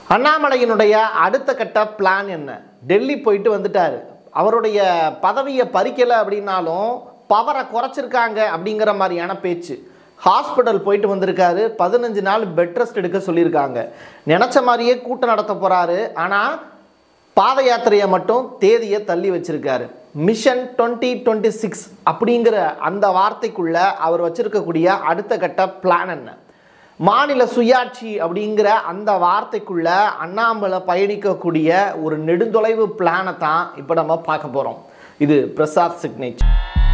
அண்ணாமலையினுடைய அடுத்த கட்ட பிளான் என்ன டெல்லி போயிட்டு வந்துட்டாரு அவருடைய பதவியை பறிக்கலை அப்படின்னாலும் பவரை குறைச்சிருக்காங்க அப்படிங்கிற மாதிரியான பேச்சு ஹாஸ்பிட்டல் போயிட்டு வந்திருக்காரு பதினஞ்சு நாள் பெட் ரெஸ்ட் எடுக்க சொல்லியிருக்காங்க நினச்ச மாதிரியே கூட்டம் நடத்த போகிறாரு ஆனால் பாத யாத்திரையை மட்டும் தேதியை தள்ளி வச்சிருக்காரு மிஷன் டுவெண்ட்டி டுவெண்ட்டி சிக்ஸ் அப்படிங்கிற அந்த வார்த்தைக்குள்ள அவர் வச்சிருக்கக்கூடிய அடுத்த கட்ட பிளான் என்ன மாநில சுயாட்சி அப்படிங்கிற அந்த வார்த்தைக்குள்ள அண்ணாமலை பயணிக்கக்கூடிய ஒரு நெடுந்தொலைவு பிளானை தான் இப்போ நம்ம பார்க்க போகிறோம் இது பிரசாத் சிக்னேச்சர்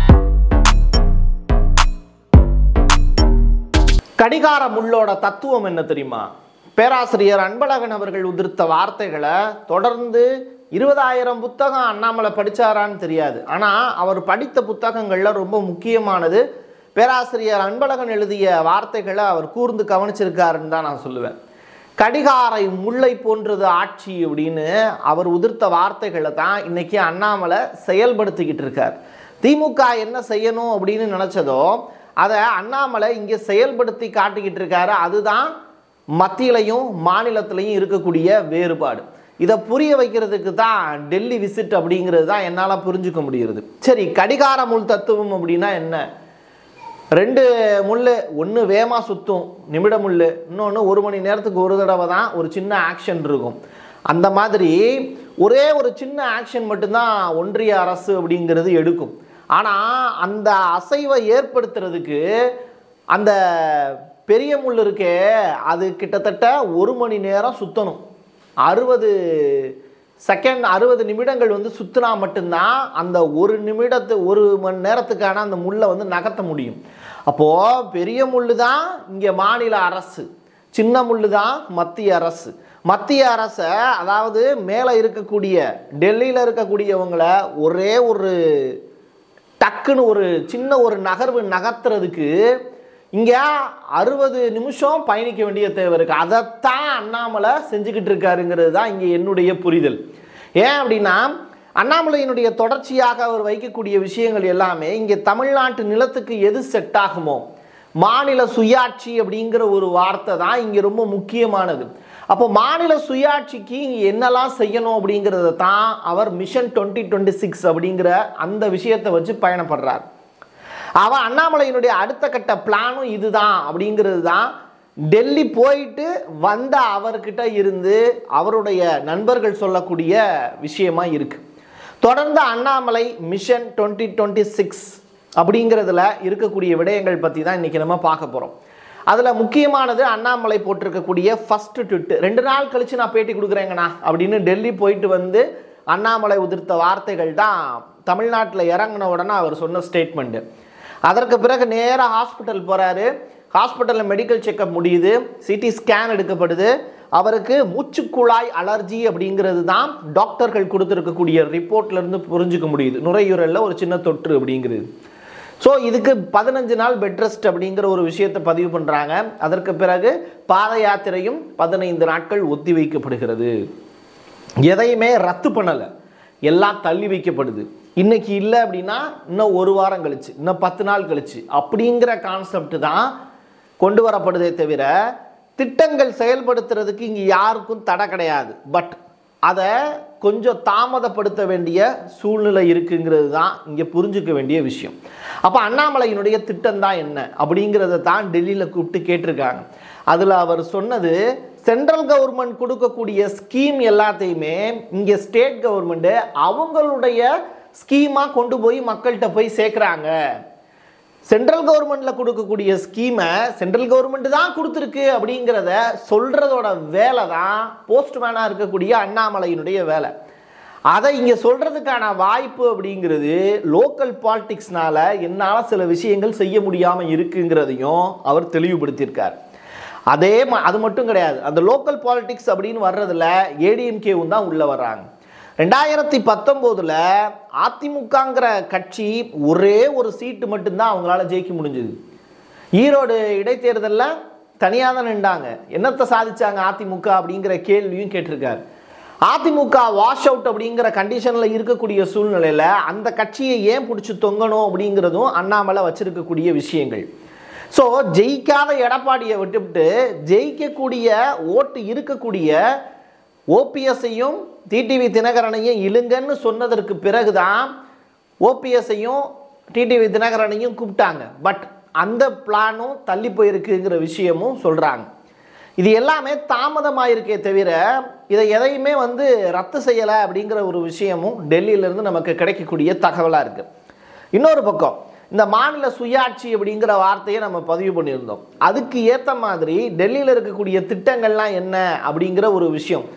கடிகார முள்ளோட தத்துவம் என்ன தெரியுமா பேராசிரியர் அன்பழகன் அவர்கள் உதிர்த்த வார்த்தைகளை தொடர்ந்து இருபதாயிரம் புத்தகம் அண்ணாமலை படிச்சாரான்னு தெரியாது ஆனால் அவர் படித்த புத்தகங்களில் ரொம்ப முக்கியமானது பேராசிரியர் அன்பழகன் எழுதிய வார்த்தைகளை அவர் கூர்ந்து கவனிச்சிருக்காருன்னு தான் நான் சொல்லுவேன் கடிகாரை முல்லை போன்றது ஆட்சி அப்படின்னு அவர் உதிர்த்த வார்த்தைகளை தான் இன்னைக்கு அண்ணாமலை செயல்படுத்திக்கிட்டு இருக்கார் திமுக என்ன செய்யணும் அப்படின்னு நினச்சதோ அதை அண்ணாமலை இங்கே செயல்படுத்தி காட்டிக்கிட்டு இருக்காரு அதுதான் மத்தியிலையும் மாநிலத்திலையும் இருக்கக்கூடிய வேறுபாடு இதை புரிய வைக்கிறதுக்கு தான் டெல்லி விசிட் அப்படிங்கிறது தான் என்னால் புரிஞ்சுக்க முடியுது சரி கடிகார முள் தத்துவம் அப்படின்னா என்ன ரெண்டு முள் ஒன்று வேமா சுத்தும் நிமிட முள் இன்னொன்று ஒரு மணி நேரத்துக்கு ஒரு தடவை தான் ஒரு சின்ன ஆக்ஷன் இருக்கும் அந்த மாதிரி ஒரே ஒரு சின்ன ஆக்ஷன் மட்டும்தான் ஒன்றிய அரசு அப்படிங்கிறது எடுக்கும் ஆனால் அந்த அசைவை ஏற்படுத்துறதுக்கு அந்த பெரிய முள் இருக்கே அது கிட்டத்தட்ட ஒரு மணி நேரம் சுற்றணும் அறுபது செகண்ட் அறுபது நிமிடங்கள் வந்து சுற்றினா மட்டும்தான் அந்த ஒரு நிமிடத்து ஒரு மணி நேரத்துக்கான அந்த முள்ளை வந்து நகர்த்த முடியும் அப்போது பெரிய முள் தான் இங்கே மாநில அரசு சின்ன முள் தான் மத்திய அரசு மத்திய அரசை அதாவது மேலே இருக்கக்கூடிய டெல்லியில் இருக்கக்கூடியவங்களை ஒரே ஒரு டக்குன்னு ஒரு சின்ன ஒரு நகர்வு நகர்த்துறதுக்கு இங்கே அறுபது நிமிஷம் பயணிக்க வேண்டிய தேவை இருக்குது அதைத்தான் அண்ணாமலை செஞ்சுக்கிட்டு இருக்காருங்கிறது தான் இங்கே என்னுடைய புரிதல் ஏன் அப்படின்னா அண்ணாமலையினுடைய தொடர்ச்சியாக அவர் வைக்கக்கூடிய விஷயங்கள் எல்லாமே இங்கே தமிழ்நாட்டு நிலத்துக்கு எது செட் ஆகுமோ மாநில சுயாட்சி அப்படிங்கிற ஒரு வார்த்தை தான் இங்கே ரொம்ப முக்கியமானது அப்போ மாநில சுயாட்சிக்கு இங்கே என்னெல்லாம் செய்யணும் அப்படிங்கிறத தான் அவர் மிஷன் டுவெண்ட்டி டுவெண்ட்டி சிக்ஸ் அப்படிங்கிற அந்த விஷயத்தை வச்சு பயணப்படுறார் அவன் அண்ணாமலையினுடைய அடுத்த கட்ட பிளானும் இதுதான் அப்படிங்கிறது தான் டெல்லி போயிட்டு வந்த அவர்கிட்ட இருந்து அவருடைய நண்பர்கள் சொல்லக்கூடிய விஷயமா இருக்கு தொடர்ந்து Annamalai mission twenty twenty six அப்படிங்கிறதுல இருக்கக்கூடிய விடயங்கள் பற்றி தான் இன்றைக்கி நம்ம பார்க்க போகிறோம் அதில் முக்கியமானது அண்ணாமலை போட்டிருக்கக்கூடிய ஃபஸ்ட்டு ட்விட்டு ரெண்டு நாள் கழித்து நான் பேட்டி கொடுக்குறேங்கண்ணா அப்படின்னு டெல்லி போயிட்டு வந்து அண்ணாமலை உதிர்த்த வார்த்தைகள் தான் தமிழ்நாட்டில் இறங்கின உடனே அவர் சொன்ன ஸ்டேட்மெண்ட்டு அதற்கு பிறகு நேராக ஹாஸ்பிட்டல் போகிறாரு ஹாஸ்பிட்டலில் மெடிக்கல் செக்கப் முடியுது சிடி ஸ்கேன் எடுக்கப்படுது அவருக்கு மூச்சுக்குழாய் அலர்ஜி அப்படிங்கிறது தான் டாக்டர்கள் கொடுத்துருக்கக்கூடிய ரிப்போர்ட்லேருந்து புரிஞ்சுக்க முடியுது நுரையீரலில் ஒரு சின்ன தொற்று அப்படிங்கிறது ஸோ இதுக்கு பதினஞ்சு நாள் பெட் ரெஸ்ட் அப்படிங்கிற ஒரு விஷயத்தை பதிவு பண்ணுறாங்க அதற்கு பிறகு பாத யாத்திரையும் பதினைந்து நாட்கள் ஒத்தி வைக்கப்படுகிறது எதையுமே ரத்து பண்ணலை எல்லாம் தள்ளி வைக்கப்படுது இன்னைக்கு இல்லை அப்படின்னா இன்னும் ஒரு வாரம் கழிச்சு இன்னும் பத்து நாள் கழிச்சு அப்படிங்கிற கான்செப்ட் தான் கொண்டு வரப்படுதே தவிர திட்டங்கள் செயல்படுத்துறதுக்கு இங்கே யாருக்கும் தடை கிடையாது பட் அதை கொஞ்சம் தாமதப்படுத்த வேண்டிய சூழ்நிலை இருக்குங்கிறது தான் இங்கே புரிஞ்சுக்க வேண்டிய விஷயம் அப்போ அண்ணாமலையினுடைய திட்டம் தான் என்ன அப்படிங்கிறத தான் டெல்லியில் கூப்பிட்டு கேட்டிருக்காங்க அதில் அவர் சொன்னது சென்ட்ரல் கவர்மெண்ட் கொடுக்கக்கூடிய ஸ்கீம் எல்லாத்தையுமே இங்கே ஸ்டேட் கவர்மெண்ட்டு அவங்களுடைய ஸ்கீமாக கொண்டு போய் மக்கள்கிட்ட போய் சேர்க்குறாங்க சென்ட்ரல் கவர்மெண்ட்டில் கொடுக்கக்கூடிய ஸ்கீமை சென்ட்ரல் கவர்மெண்ட் தான் கொடுத்துருக்கு அப்படிங்கிறத சொல்கிறதோட வேலை தான் போஸ்ட்மேனாக இருக்கக்கூடிய அண்ணாமலையினுடைய வேலை அதை இங்கே சொல்கிறதுக்கான வாய்ப்பு அப்படிங்கிறது லோக்கல் பாலிட்டிக்ஸ்னால என்னால் சில விஷயங்கள் செய்ய முடியாமல் இருக்குங்கிறதையும் அவர் தெளிவுபடுத்தியிருக்கார் அதே ம அது மட்டும் கிடையாது அந்த லோக்கல் பாலிட்டிக்ஸ் அப்படின்னு வர்றதுல ஏடிஎம்கேவும் தான் உள்ளே வர்றாங்க ரெண்டாயிரத்தி பத்தொம்போதில் அதிமுகங்கிற கட்சி ஒரே ஒரு சீட்டு மட்டும்தான் அவங்களால ஜெயிக்க முடிஞ்சது ஈரோடு இடைத்தேர்தலில் தனியாக தான் நின்றாங்க என்னத்தை சாதிச்சாங்க அதிமுக அப்படிங்கிற கேள்வியும் கேட்டிருக்காரு அதிமுக வாஷ் அவுட் அப்படிங்கிற கண்டிஷனில் இருக்கக்கூடிய சூழ்நிலையில் அந்த கட்சியை ஏன் பிடிச்சி தொங்கணும் அப்படிங்கிறதும் அண்ணாமலை வச்சிருக்கக்கூடிய விஷயங்கள் ஸோ ஜெயிக்காத எடப்பாடியை விட்டுவிட்டு ஜெயிக்கக்கூடிய ஓட்டு இருக்கக்கூடிய ஓபிஎஸ்ஸையும் டிடிவி தினகரனையும் இழுங்கன்னு சொன்னதற்கு பிறகுதான் ஓபிஎஸ்ஸையும் டிடிவி தினகரனையும் கூப்பிட்டாங்க பட் அந்த பிளானும் தள்ளி போயிருக்குங்கிற விஷயமும் சொல்கிறாங்க இது எல்லாமே தாமதமாயிருக்கே தவிர இதை எதையுமே வந்து ரத்து செய்யலை அப்படிங்கிற ஒரு விஷயமும் டெல்லியிலேருந்து நமக்கு கிடைக்கக்கூடிய தகவலாக இருக்குது இன்னொரு பக்கம் இந்த மாநில சுயாட்சி அப்படிங்கிற வார்த்தையை நம்ம பதிவு பண்ணியிருந்தோம் அதுக்கு ஏற்ற மாதிரி டெல்லியில் இருக்கக்கூடிய திட்டங்கள்லாம் என்ன அப்படிங்கிற ஒரு விஷயம்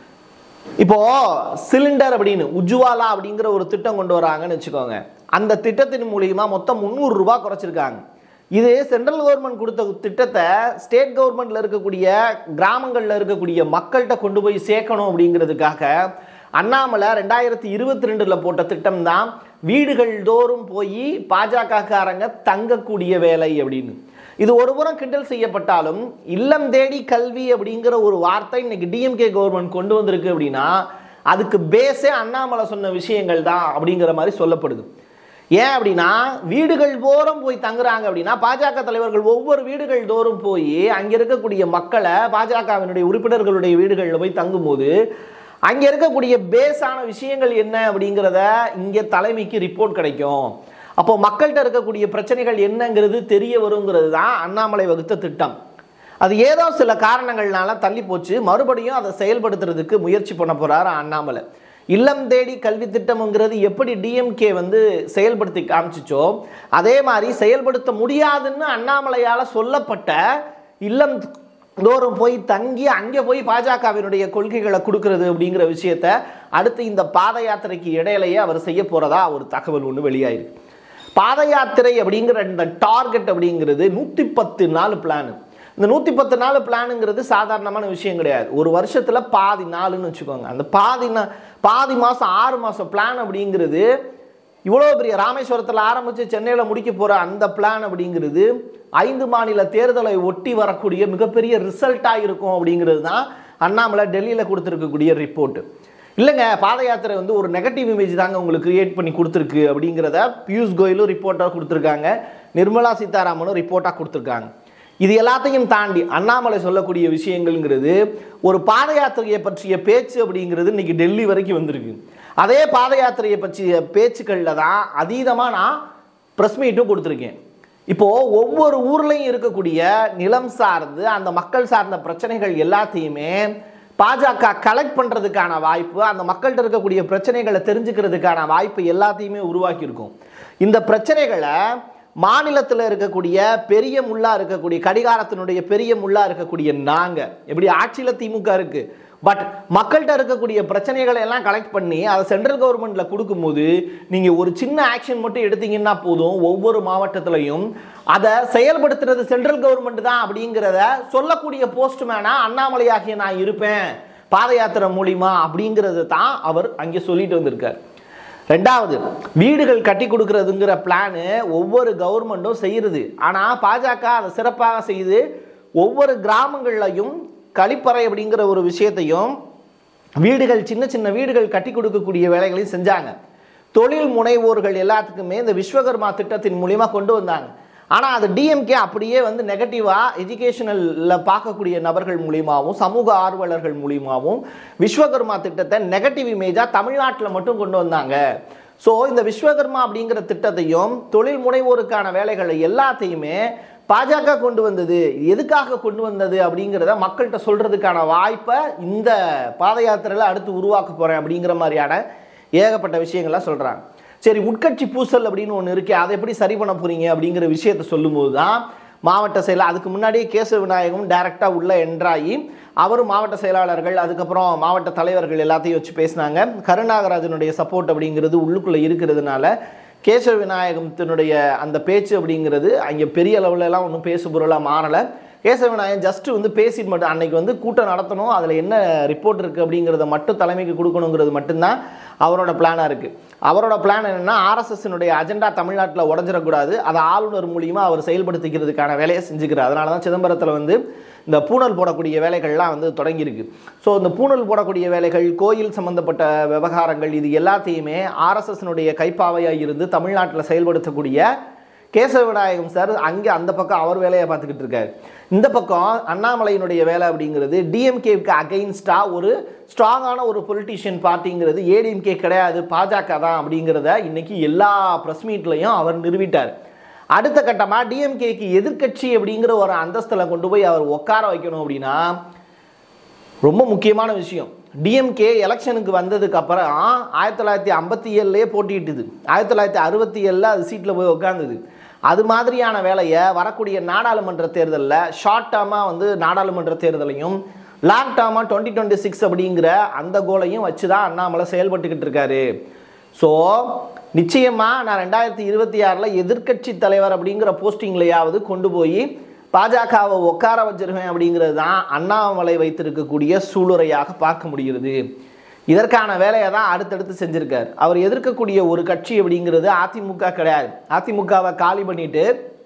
இப்போ சிலிண்டர் அப்படின்னு உஜ்வாலா அப்படிங்கிற ஒரு திட்டம் கொண்டு வராங்கன்னு வச்சுக்கோங்க அந்த திட்டத்தின் மூலியமா மொத்தம் முந்நூறு ரூபாய் குறைச்சிருக்காங்க இது சென்ட்ரல் கவர்மெண்ட் கொடுத்த திட்டத்தை ஸ்டேட் கவர்மெண்ட்ல இருக்கக்கூடிய கிராமங்களில் இருக்கக்கூடிய மக்கள்கிட்ட கொண்டு போய் சேர்க்கணும் அப்படிங்கிறதுக்காக அண்ணாமலை ரெண்டாயிரத்தி இருபத்தி ரெண்டில் போட்ட திட்டம் தான் வீடுகள் தோறும் போய் பாஜகக்காரங்க தங்கக்கூடிய வேலை அப்படின்னு இது ஒரு புறம் கிண்டல் செய்யப்பட்டாலும் இல்லம் தேடி கல்வி அப்படிங்கிற ஒரு வார்த்தை இன்னைக்கு டிஎம்கே கவர்மெண்ட் கொண்டு வந்திருக்கு அப்படின்னா அதுக்கு பேஸே அண்ணாமலை சொன்ன விஷயங்கள் தான் அப்படிங்கிற மாதிரி சொல்லப்படுது ஏன் அப்படின்னா வீடுகள் தோறும் போய் தங்குறாங்க அப்படின்னா பாஜக தலைவர்கள் ஒவ்வொரு வீடுகள் தோறும் போய் அங்கே இருக்கக்கூடிய மக்களை பாஜகவினுடைய உறுப்பினர்களுடைய வீடுகளில் போய் தங்கும்போது அங்கே இருக்கக்கூடிய பேஸான விஷயங்கள் என்ன அப்படிங்கிறத இங்கே தலைமைக்கு ரிப்போர்ட் கிடைக்கும் அப்போ மக்கள்கிட்ட இருக்கக்கூடிய பிரச்சனைகள் என்னங்கிறது தெரிய வருங்கிறது தான் அண்ணாமலை வகுத்த திட்டம் அது ஏதோ சில காரணங்கள்னால தள்ளி போச்சு மறுபடியும் அதை செயல்படுத்துறதுக்கு முயற்சி பண்ண போறாரு அண்ணாமலை இல்லம் தேடி கல்வி திட்டம்ங்கிறது எப்படி டிஎம்கே வந்து செயல்படுத்தி காமிச்சிச்சோ அதே மாதிரி செயல்படுத்த முடியாதுன்னு அண்ணாமலையால் சொல்லப்பட்ட இல்லம் தோறும் போய் தங்கி அங்கே போய் பாஜகவினுடைய கொள்கைகளை கொடுக்கறது அப்படிங்கிற விஷயத்த அடுத்து இந்த பாத யாத்திரைக்கு இடையிலேயே அவர் செய்ய போறதா ஒரு தகவல் ஒன்று வெளியாயிருக்கு பாத யாத்திரை அப்படிங்கிற இந்த டார்கெட் அப்படிங்கிறது நூற்றி பத்து நாள் பிளான் இந்த நூற்றி பத்து நாள் பிளானுங்கிறது சாதாரணமான விஷயம் கிடையாது ஒரு வருஷத்தில் பாதி நாளுன்னு வச்சுக்கோங்க அந்த பாதி நா பாதி மாதம் ஆறு மாதம் பிளான் அப்படிங்கிறது இவ்வளோ பெரிய ராமேஸ்வரத்தில் ஆரம்பித்து சென்னையில் முடிக்க போகிற அந்த பிளான் அப்படிங்கிறது ஐந்து மாநில தேர்தலை ஒட்டி வரக்கூடிய மிகப்பெரிய ரிசல்ட்டாக இருக்கும் அப்படிங்கிறது தான் அண்ணாமலை டெல்லியில் கொடுத்துருக்கக்கூடிய ரிப்போர்ட்டு இல்லைங்க பாத யாத்திரை வந்து ஒரு நெகட்டிவ் இமேஜ் தாங்க உங்களுக்கு கிரியேட் பண்ணி கொடுத்துருக்கு அப்படிங்கிறத பியூஷ் கோயலும் ரிப்போர்ட்டாக கொடுத்துருக்காங்க நிர்மலா சீதாராமனும் ரிப்போர்ட்டாக கொடுத்துருக்காங்க இது எல்லாத்தையும் தாண்டி அண்ணாமலை சொல்லக்கூடிய விஷயங்கள்ங்கிறது ஒரு பாத யாத்திரையை பற்றிய பேச்சு அப்படிங்கிறது இன்னைக்கு டெல்லி வரைக்கும் வந்திருக்கு அதே பாத யாத்திரையை பற்றிய பேச்சுக்களில் தான் அதீதமாக நான் ப்ரெஸ் மீட்டும் கொடுத்துருக்கேன் இப்போ ஒவ்வொரு ஊர்லயும் இருக்கக்கூடிய நிலம் சார்ந்து அந்த மக்கள் சார்ந்த பிரச்சனைகள் எல்லாத்தையுமே பாஜக கலெக்ட் பண்றதுக்கான வாய்ப்பு அந்த மக்கள்கிட்ட இருக்கக்கூடிய பிரச்சனைகளை தெரிஞ்சுக்கிறதுக்கான வாய்ப்பு எல்லாத்தையுமே உருவாக்கியிருக்கும் இந்த பிரச்சனைகளை மாநிலத்தில் இருக்கக்கூடிய பெரிய முள்ளா இருக்கக்கூடிய கடிகாரத்தினுடைய பெரிய முள்ளா இருக்கக்கூடிய நாங்க எப்படி ஆட்சியில திமுக இருக்கு பட் மக்கள்கிட்ட இருக்கக்கூடிய பிரச்சனைகளை எல்லாம் கலெக்ட் பண்ணி அதை சென்ட்ரல் கவர்மெண்ட்ல கொடுக்கும்போது நீங்க ஒரு சின்ன ஆக்ஷன் மட்டும் எடுத்தீங்கன்னா போதும் ஒவ்வொரு மாவட்டத்திலையும் அதை செயல்படுத்துறது சென்ட்ரல் கவர்மெண்ட் தான் அப்படிங்கிறத சொல்லக்கூடிய போஸ்ட்மேனா அண்ணாமலையாகிய நான் இருப்பேன் பாத யாத்திரை மூலியமா அப்படிங்கிறது தான் அவர் அங்கே சொல்லிட்டு வந்திருக்கார் ரெண்டாவது வீடுகள் கட்டி கொடுக்கறதுங்கிற பிளானு ஒவ்வொரு கவர்மெண்ட்டும் செய்யுது ஆனால் பாஜக அதை சிறப்பாக செய்து ஒவ்வொரு கிராமங்கள்லையும் கழிப்பறை அப்படிங்கிற ஒரு விஷயத்தையும் வீடுகள் சின்ன சின்ன வீடுகள் கட்டி கொடுக்கக்கூடிய வேலைகளையும் செஞ்சாங்க தொழில் முனைவோர்கள் எல்லாத்துக்குமே இந்த விஸ்வகர்மா திட்டத்தின் மூலியமா கொண்டு வந்தாங்க ஆனால் அது டிஎம்கே அப்படியே வந்து நெகட்டிவாக எஜுகேஷனலில் பார்க்கக்கூடிய நபர்கள் மூலியமாகவும் சமூக ஆர்வலர்கள் மூலியமாகவும் விஸ்வகர்மா திட்டத்தை நெகட்டிவ் இமேஜாக தமிழ்நாட்டில் மட்டும் கொண்டு வந்தாங்க ஸோ இந்த விஸ்வகர்மா அப்படிங்கிற திட்டத்தையும் தொழில் முனைவோருக்கான வேலைகளை எல்லாத்தையுமே பாஜக கொண்டு வந்தது இது எதுக்காக கொண்டு வந்தது அப்படிங்கிறத மக்கள்கிட்ட சொல்றதுக்கான வாய்ப்பை இந்த பாத யாத்திரையில் அடுத்து உருவாக்க போறேன் அப்படிங்கிற மாதிரியான ஏகப்பட்ட விஷயங்கள்லாம் சொல்றாங்க சரி உட்கட்சி பூசல் அப்படின்னு ஒன்று இருக்கே அதை எப்படி சரி பண்ண போறீங்க அப்படிங்கிற விஷயத்த சொல்லும்போது தான் மாவட்ட செயலர் அதுக்கு முன்னாடியே கேசவ விநாயகம் டைரெக்டாக உள்ள என்ட்ராகி அவரும் மாவட்ட செயலாளர்கள் அதுக்கப்புறம் மாவட்ட தலைவர்கள் எல்லாத்தையும் வச்சு பேசினாங்க கருணாகராஜனுடைய சப்போர்ட் அப்படிங்கிறது உள்ளுக்குள்ளே இருக்கிறதுனால கேசவ விநாயகத்தினுடைய அந்த பேச்சு அப்படிங்கிறது அங்கே பெரிய அளவுல எல்லாம் ஒன்றும் பேசு பொருளாக மாறலை கேசவ விநாயகம் ஜஸ்ட் வந்து பேசிட்டு மட்டும் அன்னைக்கு வந்து கூட்டம் நடத்தணும் அதில் என்ன ரிப்போர்ட் இருக்குது அப்படிங்கிறத மட்டும் தலைமைக்கு கொடுக்கணுங்கிறது மட்டும்தான் அவரோட பிளானாக இருக்குது அவரோட பிளான் என்னென்னா ஆர்எஸ்எஸ்னுடைய அஜெண்டா தமிழ்நாட்டில் உடஞ்சிடக்கூடாது அதை ஆளுநர் மூலியமாக அவர் செயல்படுத்திக்கிறதுக்கான வேலையை செஞ்சுக்கிறார் அதனால தான் சிதம்பரத்தில் வந்து இந்த பூணல் போடக்கூடிய வேலைகள்லாம் வந்து தொடங்கியிருக்கு ஸோ இந்த பூணல் போடக்கூடிய வேலைகள் கோயில் சம்பந்தப்பட்ட விவகாரங்கள் இது எல்லாத்தையுமே ஆர்எஸ்எஸ்னுடைய கைப்பாவையாக இருந்து தமிழ்நாட்டில் செயல்படுத்தக்கூடிய கேசவ விநாயகம் சார் அங்கே அந்த பக்கம் அவர் வேலையை பார்த்துக்கிட்டு இருக்காரு இந்த பக்கம் அண்ணாமலையினுடைய வேலை அப்படிங்கிறது டிஎம்கேவுக்கு அகைன்ஸ்டாக ஒரு ஸ்ட்ராங்கான ஒரு பொலிட்டிஷியன் பார்ட்டிங்கிறது ஏடிஎம்கே கிடையாது பாஜக தான் அப்படிங்கிறத இன்னைக்கு எல்லா ப்ரெஸ் மீட்லையும் அவர் நிறுவிட்டார் அடுத்த கட்டமாக டிஎம்கேக்கு எதிர்க்கட்சி அப்படிங்கிற ஒரு அந்தஸ்தில் கொண்டு போய் அவர் உட்கார வைக்கணும் அப்படின்னா ரொம்ப முக்கியமான விஷயம் டிஎம்கே எலெக்ஷனுக்கு வந்ததுக்கு அப்புறம் ஆயிரத்தி தொள்ளாயிரத்தி ஐம்பத்தி ஏழுலேயே போட்டியிட்டுது ஆயிரத்தி தொள்ளாயிரத்தி அறுபத்தி ஏழில் அது சீட்டில் போய் உட்காந்துது அது மாதிரியான வேலையை வரக்கூடிய நாடாளுமன்ற தேர்தலில் ஷார்ட் டேர்மாக வந்து நாடாளுமன்ற தேர்தலையும் லாங் டேர்மாக டுவெண்ட்டி டுவெண்ட்டி சிக்ஸ் அப்படிங்கிற அந்த கோலையும் வச்சு தான் அண்ணாமலை செயல்பட்டுக்கிட்டு இருக்காரு ஸோ நிச்சயமாக நான் ரெண்டாயிரத்தி இருபத்தி ஆறில் எதிர்க்கட்சி தலைவர் அப்படிங்கிற போஸ்டிங்லையாவது கொண்டு போய் பாஜகவை உட்கார வச்சிருவேன் அப்படிங்கிறது தான் அண்ணாமலை வைத்திருக்கக்கூடிய சூளுரையாக பார்க்க முடிகிறது இதற்கான வேலையை தான் அடுத்தடுத்து செஞ்சிருக்கார் அவர் எதிர்க்கக்கூடிய ஒரு கட்சி அப்படிங்கிறது அதிமுக கிடையாது அதிமுகவை காலி பண்ணிட்டு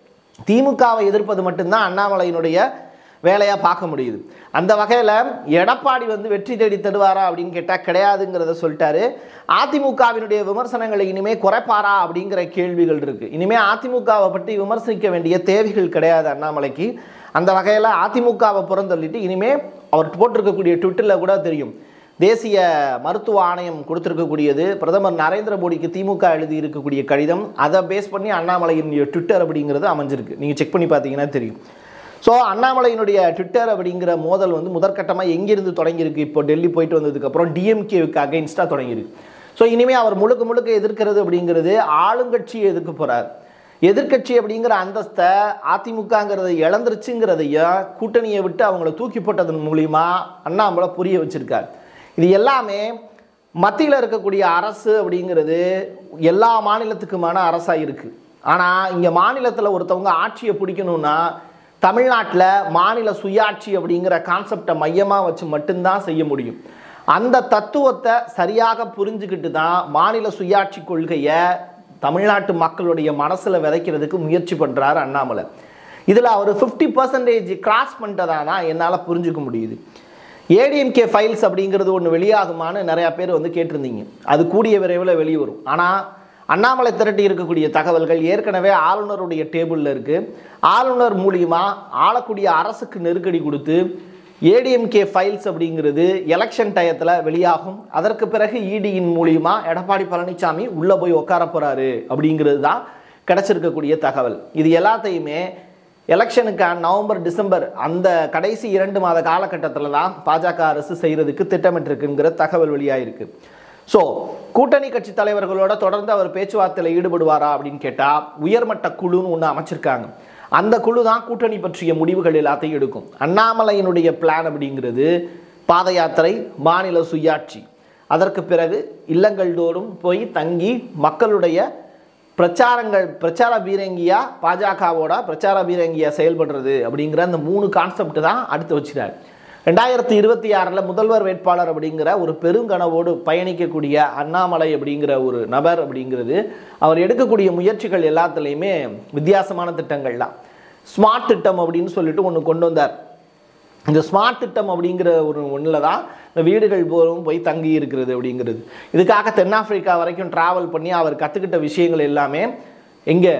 திமுகவை எதிர்ப்பது மட்டும்தான் அண்ணாமலையினுடைய வேலையாக பார்க்க முடியுது அந்த வகையில் எடப்பாடி வந்து வெற்றி தேடி தருவாரா அப்படின்னு கேட்டால் கிடையாதுங்கிறத சொல்லிட்டாரு அதிமுகவினுடைய விமர்சனங்களை இனிமே குறைப்பாரா அப்படிங்கிற கேள்விகள் இருக்கு இனிமே அதிமுகவை பற்றி விமர்சிக்க வேண்டிய தேவைகள் கிடையாது அண்ணாமலைக்கு அந்த வகையில் அதிமுகவை புறந்தள்ளிட்டு இனிமே அவர் போட்டிருக்கக்கூடிய ட்விட்டரில் கூட தெரியும் தேசிய மருத்துவ ஆணையம் கொடுத்திருக்கக்கூடியது பிரதமர் நரேந்திர மோடிக்கு திமுக எழுதி இருக்கக்கூடிய கடிதம் அதை பேஸ் பண்ணி அண்ணாமலையின் ட்விட்டர் அப்படிங்கிறது அமைஞ்சிருக்கு நீங்கள் செக் பண்ணி பார்த்தீங்கன்னா தெரியும் ஸோ அண்ணாமலையினுடைய ட்விட்டர் அப்படிங்கிற மோதல் வந்து முதற்கட்டமாக எங்கிருந்து தொடங்கியிருக்கு இப்போ டெல்லி போயிட்டு வந்ததுக்கப்புறம் டிஎம்கேவுக்கு அகைன்ஸ்டாக தொடங்கியிருக்கு ஸோ இனிமேல் அவர் முழுக்க முழுக்க எதிர்க்கிறது அப்படிங்கிறது ஆளுங்கட்சியை எதிர்க்க போகிறார் எதிர்க்கட்சி அப்படிங்கிற அந்தஸ்தை அதிமுகங்கிறத இழந்துருச்சுங்கிறதையும் கூட்டணியை விட்டு அவங்கள தூக்கி போட்டதன் மூலிமா அண்ணாமலை புரிய வச்சிருக்கார் இது எல்லாமே மத்தியில் இருக்கக்கூடிய அரசு அப்படிங்கிறது எல்லா மாநிலத்துக்குமான அரசாக இருக்குது ஆனால் இங்கே மாநிலத்தில் ஒருத்தவங்க ஆட்சியை பிடிக்கணும்னா தமிழ்நாட்டில் மாநில சுயாட்சி அப்படிங்கிற கான்செப்டை மையமாக வச்சு மட்டும்தான் செய்ய முடியும் அந்த தத்துவத்தை சரியாக புரிஞ்சுக்கிட்டு தான் மாநில சுயாட்சி கொள்கையை தமிழ்நாட்டு மக்களுடைய மனசில் விதைக்கிறதுக்கு முயற்சி பண்ணுறாரு அண்ணாமலை இதில் அவர் ஃபிஃப்டி பர்சன்டேஜ் கிராஸ் பண்ணிட்டதானா என்னால் புரிஞ்சுக்க முடியுது ஏடிஎம்கே ஃபைல்ஸ் அப்படிங்கிறது ஒன்று வெளியாகுமான்னு நிறையா பேர் வந்து கேட்டிருந்தீங்க அது கூடிய விரைவில் வெளிவரும் ஆனால் அண்ணாமலை திரட்டி இருக்கக்கூடிய தகவல்கள் ஏற்கனவே ஆளுநருடைய டேபிளில் இருக்குது ஆளுநர் மூலியமா ஆளக்கூடிய அரசுக்கு நெருக்கடி கொடுத்து ஏடிஎம்கே ஃபைல்ஸ் அப்படிங்கிறது எலெக்ஷன் டயத்தில் வெளியாகும் அதற்கு பிறகு இடியின் மூலியமா எடப்பாடி பழனிசாமி உள்ளே போய் உட்கார போகிறாரு அப்படிங்கிறது தான் கிடச்சிருக்கக்கூடிய தகவல் இது எல்லாத்தையுமே எலெக்ஷனுக்கான நவம்பர் டிசம்பர் அந்த கடைசி இரண்டு மாத காலகட்டத்தில் தான் பாஜக அரசு செய்கிறதுக்கு திட்டமிட்டிருக்குங்கிற தகவல் வெளியாயிருக்கு ஸோ கூட்டணி கட்சி தலைவர்களோட தொடர்ந்து அவர் பேச்சுவார்த்தையில் ஈடுபடுவாரா அப்படின்னு கேட்டால் உயர்மட்ட குழுன்னு ஒன்று அமைச்சிருக்காங்க அந்த குழு தான் கூட்டணி பற்றிய முடிவுகள் எல்லாத்தையும் எடுக்கும் அண்ணாமலையினுடைய பிளான் அப்படிங்கிறது பாத யாத்திரை மாநில சுயாட்சி அதற்கு பிறகு இல்லங்கள் தோறும் போய் தங்கி மக்களுடைய பிரச்சாரங்கள் பிரச்சார பீரங்கியா பாஜகவோட பிரச்சார பீரங்கியா செயல்படுறது அப்படிங்கிற அந்த மூணு கான்செப்ட் தான் அடுத்து வச்சுட்டார் ரெண்டாயிரத்தி இருபத்தி ஆறில் முதல்வர் வேட்பாளர் அப்படிங்கிற ஒரு பெருங்கனவோடு பயணிக்கக்கூடிய அண்ணாமலை அப்படிங்கிற ஒரு நபர் அப்படிங்கிறது அவர் எடுக்கக்கூடிய முயற்சிகள் எல்லாத்துலேயுமே வித்தியாசமான திட்டங்கள் தான் ஸ்மார்ட் திட்டம் அப்படின்னு சொல்லிட்டு ஒன்று கொண்டு வந்தார் இந்த ஸ்மார்ட் திட்டம் அப்படிங்கிற ஒரு ஒன்றில் தான் இந்த வீடுகள் போரும் போய் தங்கி இருக்கிறது அப்படிங்கிறது இதுக்காக தென்னாப்பிரிக்கா வரைக்கும் ட்ராவல் பண்ணி அவர் கற்றுக்கிட்ட விஷயங்கள் எல்லாமே எங்கே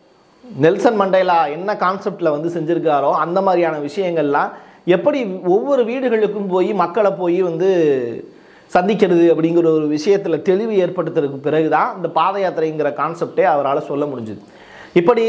நெல்சன் மண்டேலா என்ன கான்செப்டில் வந்து செஞ்சுருக்காரோ அந்த மாதிரியான விஷயங்கள்லாம் எப்படி ஒவ்வொரு வீடுகளுக்கும் போய் மக்களை போய் வந்து சந்திக்கிறது அப்படிங்கிற ஒரு விஷயத்தில் தெளிவு ஏற்படுத்துறதுக்கு பிறகு தான் இந்த பாத யாத்திரைங்கிற கான்செப்டே அவரால் சொல்ல முடிஞ்சுது இப்படி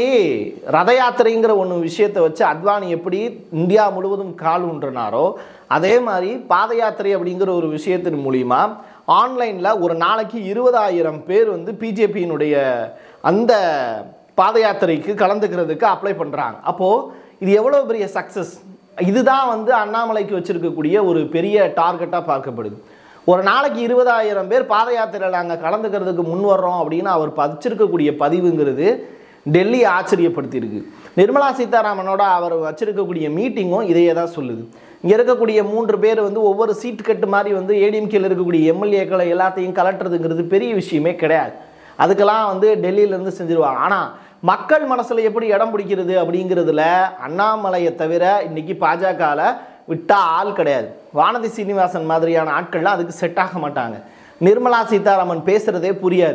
ரத யாத்திரைங்கிற ஒன்று விஷயத்தை வச்சு அத்வானி எப்படி இந்தியா முழுவதும் கால் ஊன்றினாரோ அதே மாதிரி பாத யாத்திரை அப்படிங்கிற ஒரு விஷயத்தின் மூலிமா ஆன்லைனில் ஒரு நாளைக்கு இருபதாயிரம் பேர் வந்து பிஜேபியினுடைய அந்த பாத யாத்திரைக்கு கலந்துக்கிறதுக்கு அப்ளை பண்ணுறாங்க அப்போது இது எவ்வளோ பெரிய சக்ஸஸ் இதுதான் வந்து அண்ணாமலைக்கு வச்சிருக்கக்கூடிய ஒரு பெரிய டார்கெட்டாக பார்க்கப்படுது ஒரு நாளைக்கு இருபதாயிரம் பேர் பாத யாத்திரையில் நாங்கள் கலந்துக்கிறதுக்கு முன் வர்றோம் அப்படின்னு அவர் வச்சிருக்கக்கூடிய பதிவுங்கிறது டெல்லி ஆச்சரியப்படுத்தியிருக்கு நிர்மலா சீதாராமனோட அவர் வச்சிருக்கக்கூடிய மீட்டிங்கும் இதையே தான் சொல்லுது இங்கே இருக்கக்கூடிய மூன்று பேர் வந்து ஒவ்வொரு சீட் கட்டு மாதிரி வந்து ஏடிஎம்கேல இருக்கக்கூடிய எம்எல்ஏக்களை எல்லாத்தையும் கலட்டுறதுங்கிறது பெரிய விஷயமே கிடையாது அதுக்கெல்லாம் வந்து டெல்லியிலேருந்து செஞ்சிருவாங்க ஆனால் மக்கள் மனசில் எப்படி இடம் பிடிக்கிறது அப்படிங்கிறதுல அண்ணாமலையை தவிர இன்னைக்கு பாஜகவில் விட்டா ஆள் கிடையாது வானதி சீனிவாசன் மாதிரியான ஆட்கள்லாம் அதுக்கு செட் ஆக மாட்டாங்க நிர்மலா சீதாராமன் பேசுகிறதே புரியாது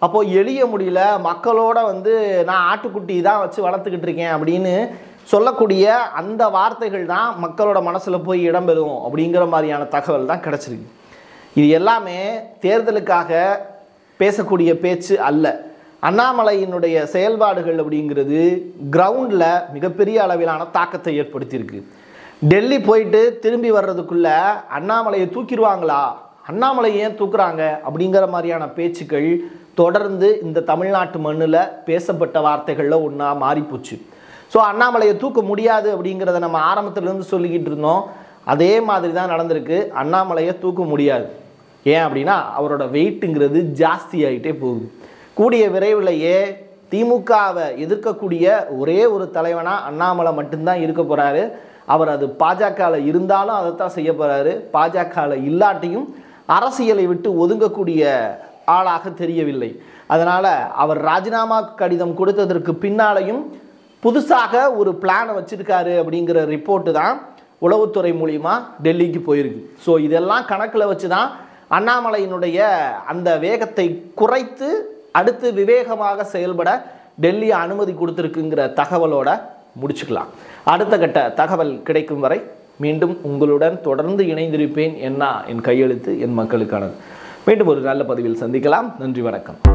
அப்போது எளிய முடியல மக்களோட வந்து நான் ஆட்டுக்குட்டி தான் வச்சு வளர்த்துக்கிட்டு இருக்கேன் அப்படின்னு சொல்லக்கூடிய அந்த வார்த்தைகள் தான் மக்களோட மனசில் போய் இடம்பெறும் அப்படிங்கிற மாதிரியான தகவல் தான் கிடச்சிருக்கு இது எல்லாமே தேர்தலுக்காக பேசக்கூடிய பேச்சு அல்ல அண்ணாமலையினுடைய செயல்பாடுகள் அப்படிங்கிறது கிரவுண்டில் மிகப்பெரிய அளவிலான தாக்கத்தை ஏற்படுத்தியிருக்கு டெல்லி போயிட்டு திரும்பி வர்றதுக்குள்ள அண்ணாமலையை தூக்கிடுவாங்களா அண்ணாமலை ஏன் தூக்குறாங்க அப்படிங்கிற மாதிரியான பேச்சுக்கள் தொடர்ந்து இந்த தமிழ்நாட்டு மண்ணில் பேசப்பட்ட வார்த்தைகளில் ஒன்றா மாறிப்போச்சு ஸோ அண்ணாமலையை தூக்க முடியாது அப்படிங்கிறத நம்ம ஆரம்பத்திலேருந்து சொல்லிக்கிட்டு இருந்தோம் அதே மாதிரி தான் நடந்திருக்கு அண்ணாமலையை தூக்க முடியாது ஏன் அப்படின்னா அவரோட வெயிட்டுங்கிறது ஜாஸ்தி ஆகிட்டே போகுது கூடிய விரைவிலேயே திமுகவை எதிர்க்கக்கூடிய ஒரே ஒரு தலைவனாக அண்ணாமலை மட்டும்தான் இருக்க போகிறாரு அவர் அது பாஜகவில் இருந்தாலும் அதைத்தான் செய்ய போகிறாரு பாஜகவில் இல்லாட்டியும் அரசியலை விட்டு ஒதுங்கக்கூடிய ஆளாக தெரியவில்லை அதனால் அவர் ராஜினாமா கடிதம் கொடுத்ததற்கு பின்னாலையும் புதுசாக ஒரு பிளானை வச்சிருக்காரு அப்படிங்கிற ரிப்போர்ட்டு தான் உளவுத்துறை மூலிமா டெல்லிக்கு போயிருக்கு ஸோ இதெல்லாம் கணக்கில் வச்சு தான் அண்ணாமலையினுடைய அந்த வேகத்தை குறைத்து அடுத்து விவேகமாக செயல்பட டெல்லி அனுமதி கொடுத்துருக்குங்கிற தகவலோட முடிச்சுக்கலாம் அடுத்த கட்ட தகவல் கிடைக்கும் வரை மீண்டும் உங்களுடன் தொடர்ந்து இணைந்திருப்பேன் என்ன என் கையெழுத்து என் மக்களுக்கானது மீண்டும் ஒரு நல்ல பதிவில் சந்திக்கலாம் நன்றி வணக்கம்